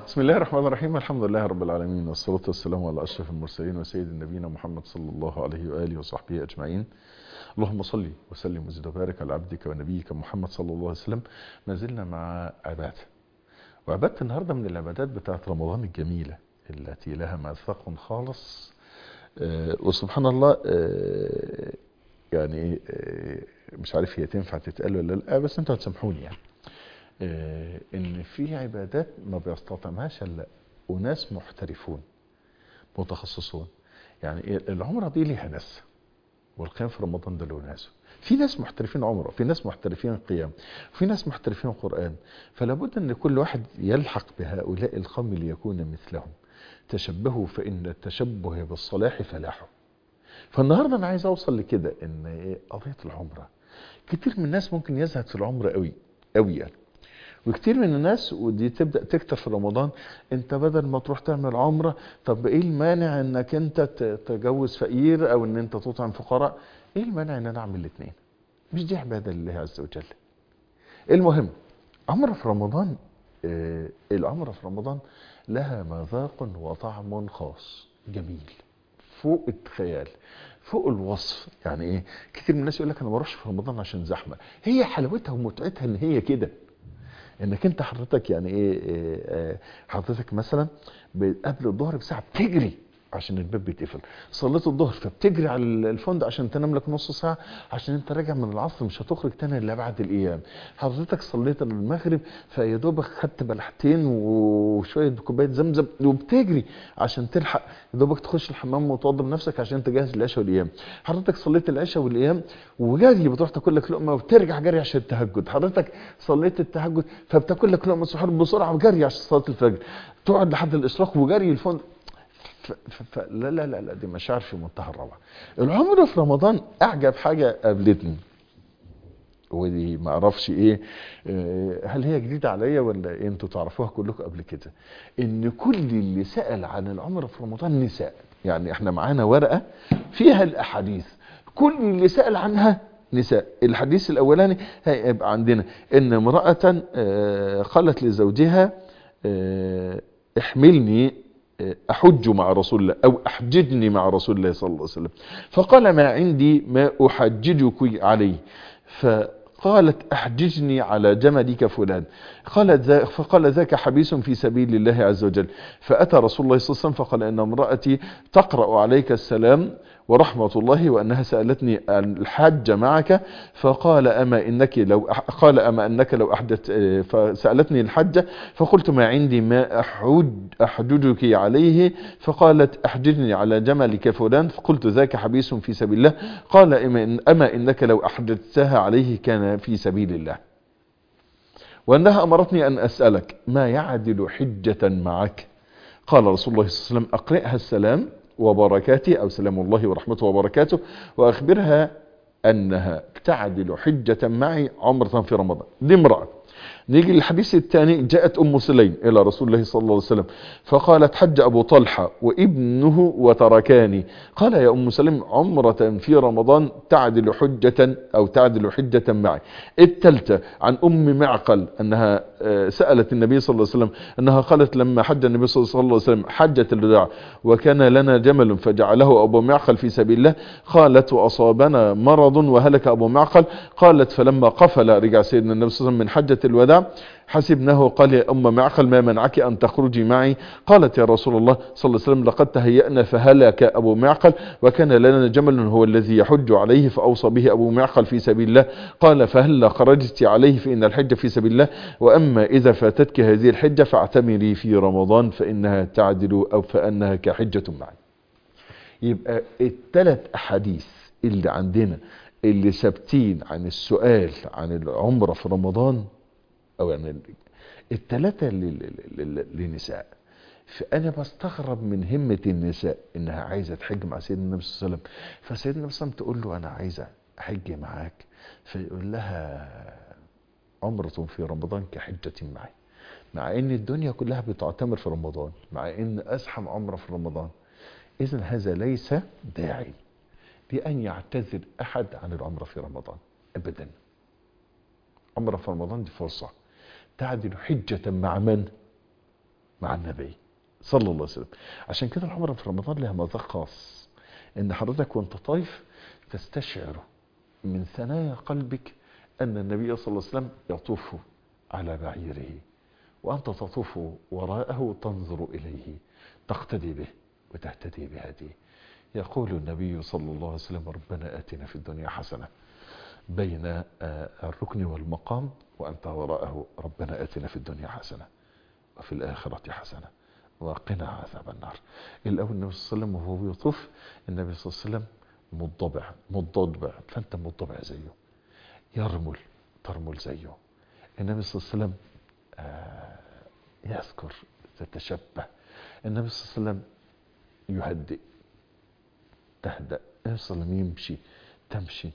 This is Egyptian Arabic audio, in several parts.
بسم الله الرحمن الرحيم الحمد لله رب العالمين والصلاة والسلام على أشرف المرسلين وسيد نبينا محمد صلى الله عليه وآله وصحبه أجمعين اللهم صل وسلم وزد وبارك على عبدك ونبيك محمد صلى الله عليه وسلم ما زلنا مع عبادة وعبادة النهاردة من العبادات بتاعت رمضان الجميلة التي لها ماثاق خالص آه، وسبحان الله آه، يعني آه، مش عارف هي تنفع تتقال ولا لا بس انتوا هتسامحوني يعني آه، ان في عبادات ما بيستطعمهاش الا وناس محترفون متخصصون يعني إيه؟ العمره دي ليها ناس والقيام في رمضان ده له ناس في ناس محترفين عمره في ناس محترفين قيام في ناس محترفين قران فلا بد ان كل واحد يلحق بهؤلاء القوم ليكون مثلهم تشبهوا فان التشبه بالصلاح فلاحه فالنهارده انا عايز اوصل لكده ان إيه؟ قضيه العمره كتير من الناس ممكن يزهد في العمره قوي قوي يعني وكتير من الناس ودي تبدا تكتر في رمضان انت بدل ما تروح تعمل عمره طب ايه المانع انك انت ت- تجوز فقير او ان انت تطعم فقراء ايه المانع ان انا اعمل الاثنين مش دي عباده لله عز وجل المهم عمره في رمضان آه العمره في رمضان لها مذاق وطعم خاص جميل فوق الخيال فوق الوصف يعني ايه كتير من الناس يقول لك انا ما بروحش في رمضان عشان زحمه هي حلاوتها ومتعتها ان هي كده انك انت حضرتك يعني ايه إيه، آه، حضرتك مثلا ب- قبل الظهر بساعه بتجري عشان الباب بيتقفل صليت الظهر فبتجري على الفندق عشان تنام لك نص ساعه عشان انت راجع من العصر مش هتخرج تاني الا بعد الايام حضرتك صليت المغرب فيا دوبك خدت بلحتين وشويه كوبايه زمزم وبتجري عشان تلحق يا دوبك تخش الحمام وتوضب نفسك عشان تجهز العشاء والايام حضرتك صليت العشاء والايام وجري بتروح تاكل لك لقمه وترجع جري عشان التهجد حضرتك صليت التهجد فبتاكل لك لقمه سحور بسرعه وجري عشان صلاه الفجر تقعد لحد الاشراق وجري الفندق ف... ف... ف... لا لا لا لا دي مشاعر في منتهى الروعه العمر في رمضان اعجب حاجه قابلتني ودي ما اعرفش ايه آه، هل هي جديده عليا ولا إيه؟ انتوا تعرفوها كلكم قبل كده ان كل اللي سال عن العمر في رمضان نساء يعني احنا معانا ورقه فيها الاحاديث كل اللي سال عنها نساء الحديث الاولاني هيبقى عندنا ان امراه آه، قالت لزوجها آه، احملني آه، احج مع رسول الله او احججني مع رسول الله صلى الله عليه وسلم فقال ما عندي ما احججك عليه فقالت احججني على جملك فلان قالت ذا فقال ذاك حبيس في سبيل الله عز وجل فاتى رسول الله صلى الله عليه وسلم فقال ان امراتي تقرا عليك السلام ورحمة الله وأنها سألتني عن الحج معك فقال أما إنك لو أح- قال أما أنك لو أحدث آه، فسألتني الحج فقلت ما عندي ما أحج أحججك عليه فقالت أحججني على جملك فلان فقلت ذاك حبيس في سبيل الله قال أما إن- أما إنك لو أحدثتها عليه كان في سبيل الله وأنها أمرتني أن أسألك ما يعدل حجة معك قال رسول الله صلى الله عليه وسلم أقرئها السلام وبركاته أو سلام الله ورحمته وبركاته وأخبرها أنها تعدل حجة معي عمرة في رمضان دي امرأة نيجي للحديث الثاني جاءت أم سليم إلى رسول الله صلى الله عليه وسلم فقالت حج أبو طلحة وابنه وتركاني قال يا أم سليم عمرة في رمضان تعدل حجة أو تعدل حجة معي التالتة عن أم معقل أنها آه، سألت النبي صلى الله عليه وسلم أنها قالت لما حج النبي صلى الله عليه وسلم حجة الوداع وكان لنا جمل فجعله أبو معقل في سبيل الله قالت وأصابنا مرض وهلك أبو معقل قالت فلما قفل رجع سيدنا النبي صلى الله عليه وسلم من حجة الوداع حسبناه قال يا أم معقل ما منعك أن تخرجي معي قالت يا رسول الله صلى الله عليه وسلم لقد تهيأنا فهلك أبو معقل وكان لنا جمل هو الذي يحج عليه فأوصى به أبو معقل في سبيل الله قال فهل خرجت عليه فإن الحج في سبيل الله وأما إذا فاتتك هذه الحجة فاعتمري في رمضان فإنها تعدل أو فأنها كحجة معي يبقى الثلاث أحاديث اللي عندنا اللي ثابتين عن السؤال عن العمرة في رمضان او يعني الثلاثه لنساء فانا بستغرب من همه النساء انها عايزه تحج مع سيدنا النبي صلى الله عليه وسلم فسيدنا النبي صلى الله عليه وسلم تقول له انا عايزه احج معاك فيقول لها عمرة في رمضان كحجة معي مع ان الدنيا كلها بتعتمر في رمضان مع ان ازحم عمرة في رمضان اذا هذا ليس داعي لان يعتذر احد عن العمرة في رمضان ابدا عمرة في رمضان دي فرصة تعدل حجة مع من مع النبي صلى الله عليه وسلم عشان كده العمرة في رمضان لها مذاق خاص ان حضرتك وانت طايف تستشعر من ثنايا قلبك ان النبي صلى الله عليه وسلم يطوف على بعيره وانت تطوف وراءه تنظر اليه تقتدي به وتهتدي بهديه يقول النبي صلى الله عليه وسلم ربنا آتنا في الدنيا حسنة بين الركن والمقام وأنت وراءه ربنا آتنا في الدنيا حسنة وفي الآخرة حسنة وقنا عذاب النار الأول النبي صلى الله عليه وسلم وهو يطوف النبي صلى الله عليه وسلم مضبع مضبع فأنت مضبع زيه يرمل ترمل زيه النبي صلى الله عليه وسلم يذكر تتشبه النبي صلى الله عليه وسلم يهدئ تهدأ النبي صلى الله عليه وسلم يمشي تمشي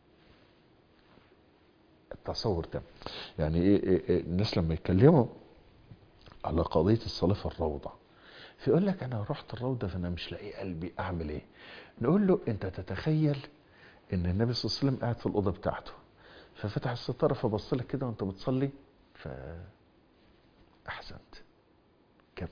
التصور ده يعني إيه, إيه, إيه الناس لما يتكلموا على قضية الصلاة في الروضة فيقول لك أنا رحت الروضة فأنا مش لاقي قلبي أعمل إيه نقول له أنت تتخيل إن النبي صلى الله عليه وسلم قاعد في الأوضة بتاعته ففتح الستارة فبص لك كده وأنت بتصلي فأحسنت كمل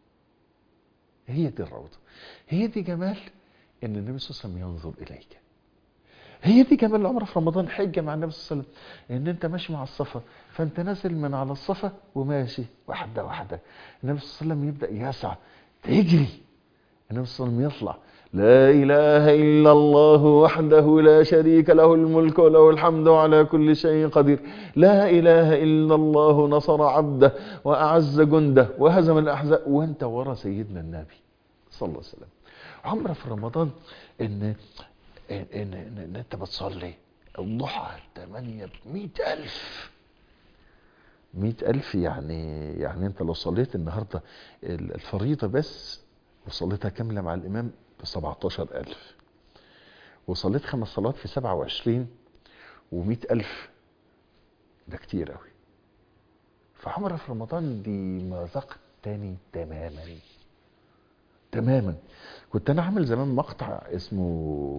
هي دي الروضة هي دي جمال ان النبي صلى الله عليه وسلم ينظر اليك هي دي جمال العمره في رمضان حجه مع النبي صلى الله عليه وسلم ان انت ماشي مع الصفا فانت نازل من على الصفا وماشي واحده واحده النبي صلى الله عليه وسلم يبدا يسعى تجري النبي صلى الله عليه وسلم يطلع لا اله الا الله وحده لا شريك له الملك وله الحمد على كل شيء قدير لا اله الا الله نصر عبده واعز جنده وهزم الاحزاب وانت ورا سيدنا النبي صلى الله عليه وسلم عمره في رمضان ان ان, إن, إن, إن انت بتصلي الضحى 8 ب 100000 100000 يعني يعني انت لو صليت النهارده الفريضه بس وصليتها كامله مع الامام ب 17000 وصليت خمس صلوات في 27 و100000 ده كتير قوي فعمره في رمضان دي مذاق تاني تماما تماما كنت انا عامل زمان مقطع اسمه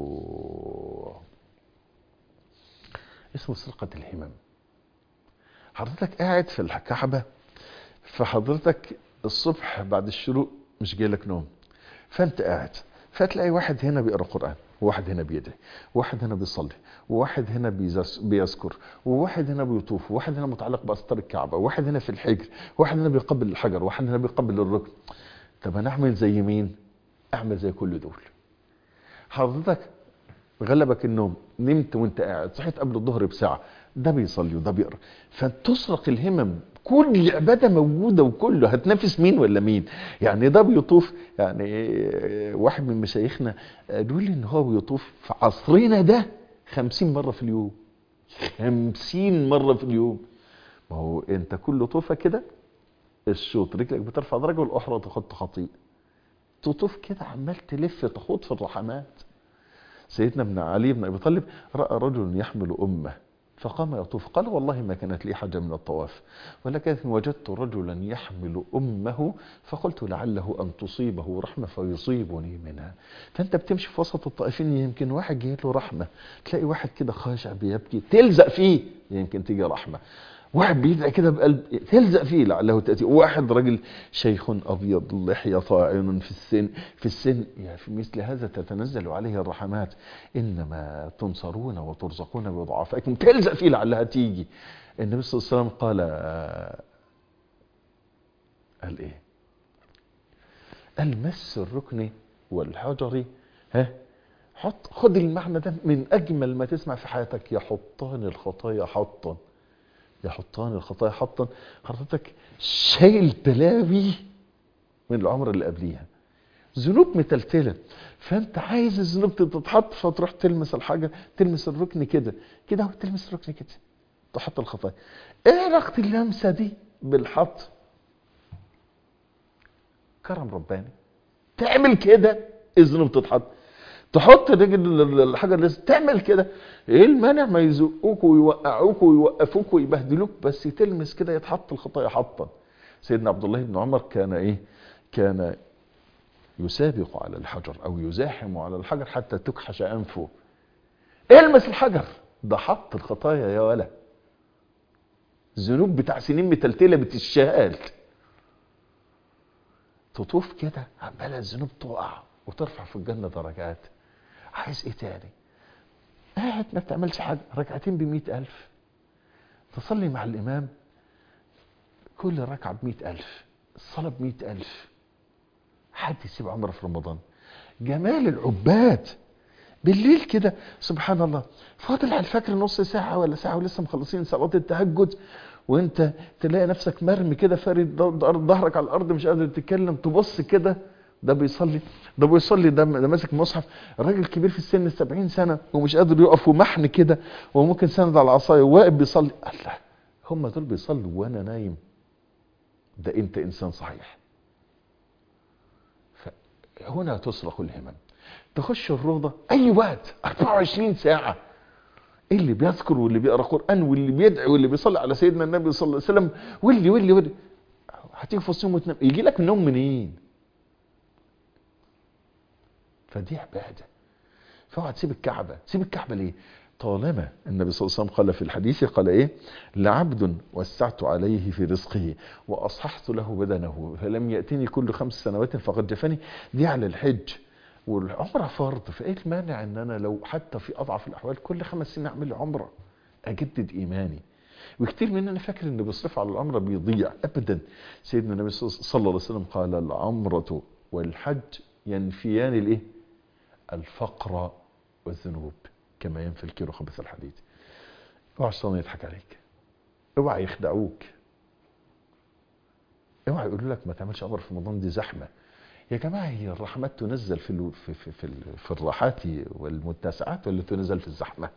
اسمه سرقة الهمم حضرتك قاعد في الكعبة فحضرتك الصبح بعد الشروق مش جايلك نوم فانت قاعد فتلاقي واحد هنا بيقرا قران وواحد هنا بيدعي وواحد هنا بيصلي وواحد هنا بيذكر وواحد هنا بيطوف وواحد هنا متعلق باستار الكعبه وواحد هنا في الحجر وواحد هنا بيقبل الحجر وواحد هنا بيقبل الركن طب انا اعمل زي مين اعمل زي كل دول حضرتك غلبك النوم نمت وانت قاعد صحيت قبل الظهر بساعه ده بيصلي وده بيقرا فتسرق الهمم كل عباده موجوده وكله هتنافس مين ولا مين يعني ده بيطوف يعني واحد من مشايخنا قالوا لي ان هو بيطوف في عصرنا ده خمسين مره في اليوم خمسين مره في اليوم ما هو انت كل طوفه كده الشوط رجلك بترفع درجه والاخرى تخط خطيئه تطوف كده عمال تلف تخوض في الرحمات سيدنا ابن علي بن ابي طالب راى رجل يحمل امه فقام يطوف قال والله ما كانت لي حاجه من الطواف ولكن وجدت رجلا يحمل امه فقلت لعله ان تصيبه رحمه فيصيبني منها فانت بتمشي في وسط الطائفين يمكن واحد جاي له رحمه تلاقي واحد كده خاشع بيبكي تلزق فيه يمكن تيجي رحمه واحد بيدعي كده بقلب تلزق فيه لعله تأتي واحد راجل شيخ أبيض اللحية طاعن في السن في السن يعني في مثل هذا تتنزل عليه الرحمات إنما تنصرون وترزقون بضعفائكم تلزق فيه لعلها تيجي النبي صلى الله عليه وسلم قال قال إيه المس الركن والحجر ها حط خد المعنى ده من أجمل ما تسمع في حياتك يحطان الخطايا حطا يحطان الخطايا حطا حضرتك شايل بلاوي من العمر اللي قبليها ذنوب متلتله فانت عايز الذنوب تتحط فتروح تلمس الحاجه تلمس الركن كده كده اهو تلمس الركن كده تحط الخطايا ايه علاقه اللمسه دي بالحط كرم رباني تعمل كده الذنوب تتحط تحط رجل الحاجه اللي تعمل كده ايه المانع ما يزقوك ويوقعوك ويوقفوك ويبهدلوك بس تلمس كده يتحط الخطايا حطا سيدنا عبد الله بن عمر كان ايه كان يسابق على الحجر او يزاحم على الحجر حتى تكحش انفه المس الحجر ده حط الخطايا يا ولا ذنوب بتاع سنين متلتله بتشال تطوف كده عمالة الذنوب تقع وترفع في الجنة درجات عايز ايه تاني قاعد ما بتعملش حاجة ركعتين بمئة ألف تصلي مع الإمام كل ركعة بمئة ألف الصلاة بمئة ألف حد يسيب عمره في رمضان جمال العباد بالليل كده سبحان الله فاضل على الفجر نص ساعة ولا ساعة ولسه مخلصين صلاة التهجد وانت تلاقي نفسك مرمي كده فارد ظهرك على الارض مش قادر تتكلم تبص كده ده بيصلي ده بيصلي ده, ده ماسك مصحف راجل كبير في السن السبعين سنة ومش قادر يقف ومحن كده وممكن سند على العصاية وواقف بيصلي الله هم دول بيصلوا وانا نايم ده انت انسان صحيح فهنا تصرخ الهمم تخش الروضة اي وقت 24 ساعة اللي بيذكر واللي بيقرا قران واللي بيدعي واللي بيصلي على سيدنا النبي صلى الله عليه وسلم واللي واللي واللي هتيجي في وسطهم وتنام يجي لك النوم منين؟ فدي عباده فاوعى تسيب الكعبه سيب الكعبه ليه؟ طالما النبي صلى الله عليه وسلم قال في الحديث قال ايه؟ لعبد وسعت عليه في رزقه واصححت له بدنه فلم ياتني كل خمس سنوات فقد جفني دي على الحج والعمرة فرض فايه المانع ان انا لو حتى في اضعف الاحوال كل خمس سنين اعمل لي عمرة اجدد ايماني وكتير مننا فاكر ان بيصرف على العمرة بيضيع ابدا سيدنا النبي صلى الله عليه وسلم قال العمرة والحج ينفيان الايه الفقر والذنوب كما ينفي الكيلو خبث الحديد اوعى الشيطان يضحك عليك اوعى يخدعوك اوعى يقولوا لك ما تعملش عمر في رمضان دي زحمه يا جماعه هي الرحمات تنزل في ال في في في, في الراحات والمتسعات ولا تنزل في الزحمه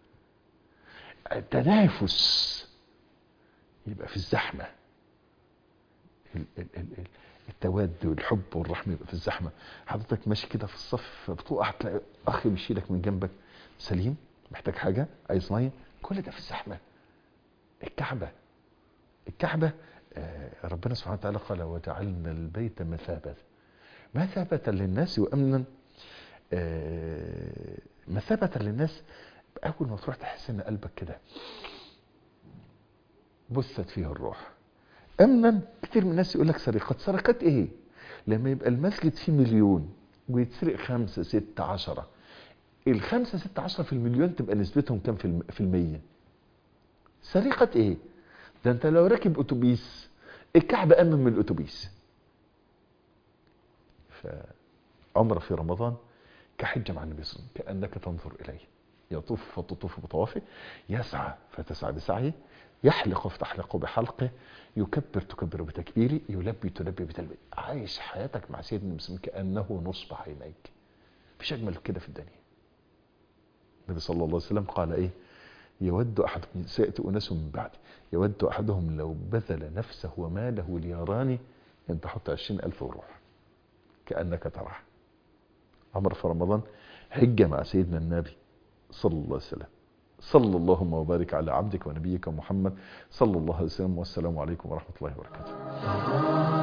التنافس يبقى في الزحمه ال ال ال ال التواد والحب والرحمه يبقى في الزحمه حضرتك ماشي كده في الصف بتقع تلاقي اخ بيشيلك من جنبك سليم محتاج حاجه عايز ميه كل ده في الزحمه الكعبه الكعبه آه ربنا سبحانه وتعالى قال وجعلنا البيت مثابه مثابة للناس وأمنا آه مثابة للناس أول ما تروح تحس إن قلبك كده بثت فيه الروح أمنا كتير من الناس يقول لك سرقات سرقات إيه؟ لما يبقى المسجد فيه مليون ويتسرق خمسة ستة عشرة الخمسة ستة عشرة في المليون تبقى نسبتهم كام في المية سرقة إيه؟ ده أنت لو راكب أتوبيس الكعبة أمن من الأتوبيس فعمرة في رمضان كحجة مع النبي صلى الله عليه وسلم كأنك تنظر إليه يطوف فتطوف بطوافه يسعى فتسعى بسعيه يحلق فتحلق بحلقه يكبر تكبر بتكبيره يلبي تلبي بتلبي عايش حياتك مع سيدنا المسلم كأنه نصب عينيك مفيش أجمل كده في الدنيا النبي صلى الله عليه وسلم قال إيه يود أحدكم سيأتي أناس من بعد يود أحدهم لو بذل نفسه وماله ليراني أن تحط عشرين ألف وروح كأنك تراه عمر في رمضان حجة مع سيدنا النبي صلى الله عليه وسلم صلى اللهم وبارك على عبدك ونبيك محمد صلى الله عليه وسلم والسلام عليكم ورحمة الله وبركاته